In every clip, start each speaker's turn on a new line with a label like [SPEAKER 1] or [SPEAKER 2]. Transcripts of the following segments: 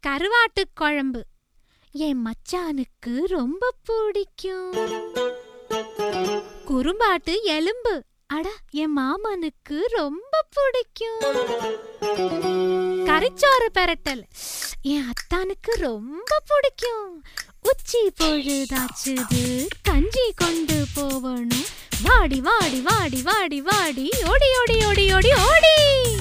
[SPEAKER 1] கருவாட்டு குழம்பு என் மச்சானுக்கு ரொம்ப பிடிக்கும் குறும்பாட்டு எலும்பு அட என் மாமனுக்கு ரொம்ப பிடிக்கும் கரிச்சோறு பெரட்டல் என் அத்தானுக்கு ரொம்ப பிடிக்கும் உச்சி பொழுதாச்சுது கஞ்சி கொண்டு போவணும் வாடி வாடி வாடி வாடி வாடி ஓடி ஓடி ஓடி ஓடி ஓடி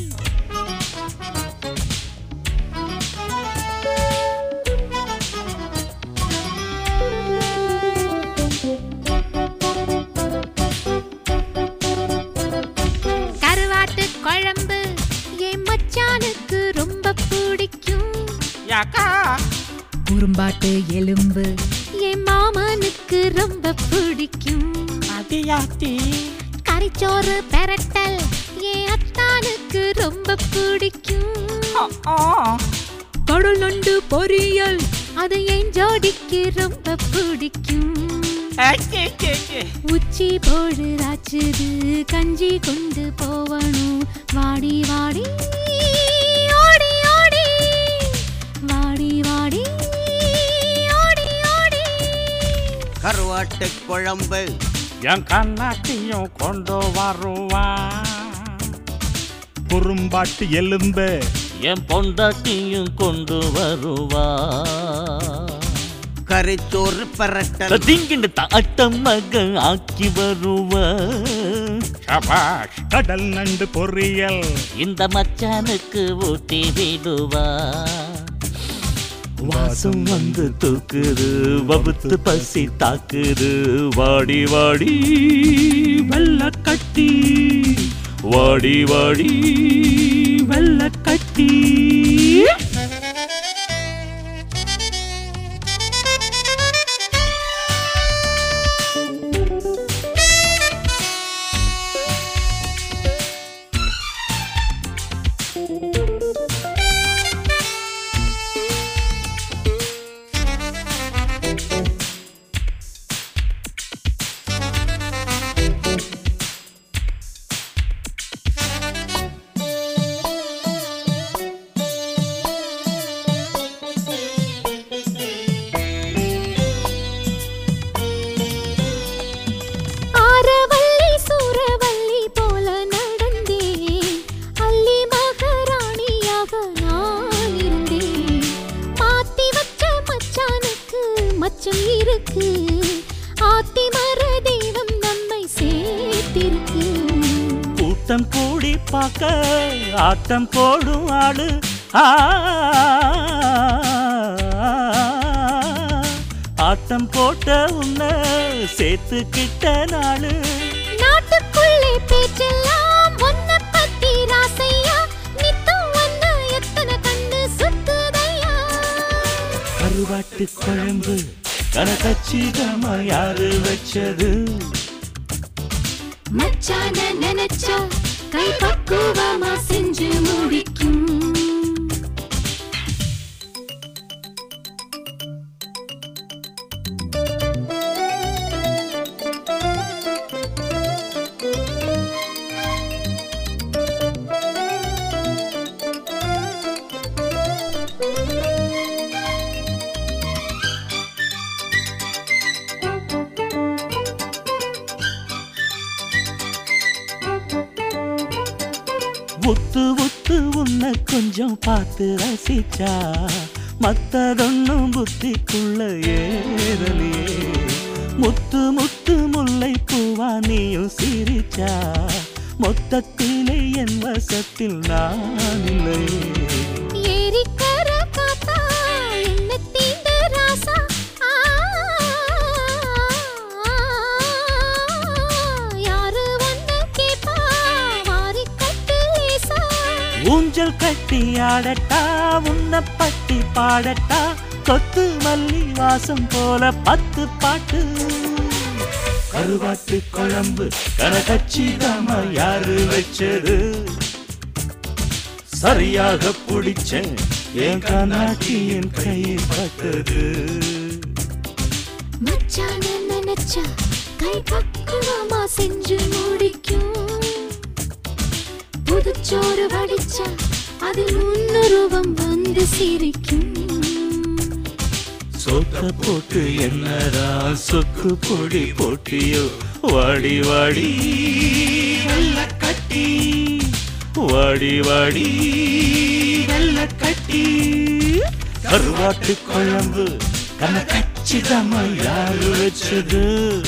[SPEAKER 1] கருவாட்டு குழம்பு என் மச்சானுக்கு ரொம்ப பிடிக்கும்
[SPEAKER 2] யாக்கா
[SPEAKER 1] குறும்பாட்டு எலும்பு என் மாமனுக்கு ரொம்ப பிடிக்கும்
[SPEAKER 2] அடியாத்தி
[SPEAKER 1] கரிச்சோறு பெரட்டல் என் அத்தானுக்கு ரொம்ப பிடிக்கும் கடல் நண்டு பொரியல் அது என் ஜோடிக்கு ரொம்ப பிடிக்கும் உச்சி பொழுதாச்சுது கஞ்சி கொண்டு போவணும் வாடி வாடி ஓடி ஓடி வாடி வாடி ஓடி ஓடி
[SPEAKER 3] கருவாட்டு குழம்பு
[SPEAKER 2] என் கண்ணாட்டியும் கொண்டு வருவா
[SPEAKER 4] குறும்பாட்டு எலும்பு
[SPEAKER 5] என் பொண்டாட்டியும் கொண்டு வருவா
[SPEAKER 3] கரிச்சோறு பரட்டல்
[SPEAKER 5] திங்கிண்டு தாட்டம் மக ஆக்கி வருவா
[SPEAKER 4] சபாஷ் கடல் நண்டு பொரியல்
[SPEAKER 5] இந்த மச்சானுக்கு ஊட்டி விடுவா வாசம் வந்து தூக்குது வகுத்து பசி தாக்குது வாடி வாடி வெள்ள கட்டி வாடி வாடி வெள்ள கட்டி
[SPEAKER 1] ஆரவல்லி சூரவல்லி போல நடந்தேன் அள்ளி மகாராணியாக நான் இருந்தேன் மாத்தி வச்ச மச்சானுக்கு மச்சம் இருக்கு ஆத்தி மர தெய்வம் நம்மை சேர்த்திருக்கு
[SPEAKER 5] கூட்டம் கூடி பார்க்க ஆட்டம் போடும் ஆளு ஆ, ஆட்டம் போட்ட உன்னை சேர்த்துக்கிட்ட நாளு
[SPEAKER 1] நாட்டுக்குள்ளே பேச்செல்லாம் ஒன்ன பத்தி ராசையா நித்தம் ஒன்ன எத்தனை கண்ணு சுத்துதையா
[SPEAKER 5] கருவாட்டு குழம்பு கனகச்சிதமா யாரு வச்சது
[SPEAKER 1] மச்சான நினைச்சா கை பக்குவமா செஞ்சு முடிக்கும்
[SPEAKER 5] உத்து உத்து உன்னை கொஞ்சம் பார்த்து ரசிச்சா மத்ததொன்னும் புத்திக்குள்ள ஏறலையே முத்து முத்து முல்லை பூவா நீயும் சிரிச்சா மொத்தத்திலே என் வசத்தில் நான் இல்லையே
[SPEAKER 1] ஏரிக்கர காத்தா என்ன தீண்ட ராசா ஆ, யாரு ஒன்ன கேப்பா வாரி கட்டு லேசா
[SPEAKER 5] ஊஞ்சல் கட்டி ஆடட்டா உன்னை பட்டி பாடட்டா கொத்து மல்லி வாசம் போல பத்து பாட்டு கருவாட்டு குழம்பு கனகச்சிதமா யாரு வச்சது சரியாக பிடிச்சேன் என் கண்ணாட்டியின் கையில் பட்டது
[SPEAKER 1] மச்சான நினைச்சா கை பக்குவமா செஞ்சு முடிக்கும் புதுச்சோறு வடிச்சா அதில் முன்னுருவம் வந்து சிரிக்கும்
[SPEAKER 5] சொத்த போட்டு என்னடா சொக்கு பொடி போட்டியோ வாடி வாடி வெள்ள கட்டி வாடி வாடி வெள்ள கட்டி கருவாட்டு குழம்பு கண்ண கச்சிதமா யாரு வச்சது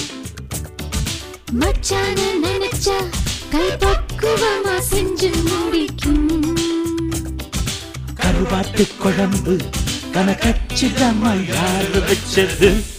[SPEAKER 1] மச்சான நினைச்சா கை பக்குவமா செஞ்சு முடிக்கும்
[SPEAKER 5] கருவாட்டு குழம்பு கணக்கச்சிதமா யாரு வச்சது